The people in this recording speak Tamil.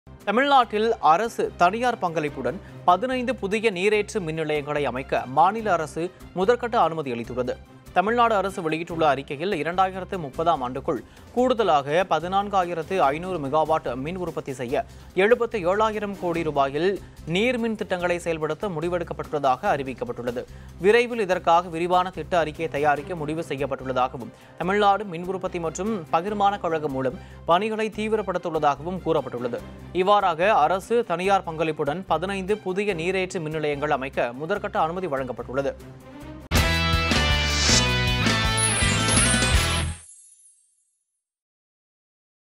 தமிழ்நாட்டில் அரசு தனியார் பங்களிப்புடன் பதினைந்து புதிய நீரேற்று மின் நிலையங்களை அமைக்க மாநில அரசு முதற்கட்ட அனுமதி அளித்துள்ளது தமிழ்நாடு அரசு வெளியிட்டுள்ள அறிக்கையில் இரண்டாயிரத்து முப்பதாம் ஆண்டுக்குள் கூடுதலாக பதினான்காயிரத்து ஐநூறு மெகாவாட் மின் உற்பத்தி செய்ய எழுபத்து ஏழாயிரம் கோடி ரூபாயில் நீர்மின் திட்டங்களை செயல்படுத்த முடிவெடுக்கப்பட்டுள்ளதாக அறிவிக்கப்பட்டுள்ளது விரைவில் இதற்காக விரிவான திட்ட அறிக்கையை தயாரிக்க முடிவு செய்யப்பட்டுள்ளதாகவும் தமிழ்நாடு மின் உற்பத்தி மற்றும் பகிர்மான கழகம் மூலம் பணிகளை தீவிரப்படுத்தியுள்ளதாகவும் கூறப்பட்டுள்ளது இவ்வாறாக அரசு தனியார் பங்களிப்புடன் பதினைந்து புதிய நீரேற்று மின் நிலையங்கள் அமைக்க முதற்கட்ட அனுமதி வழங்கப்பட்டுள்ளது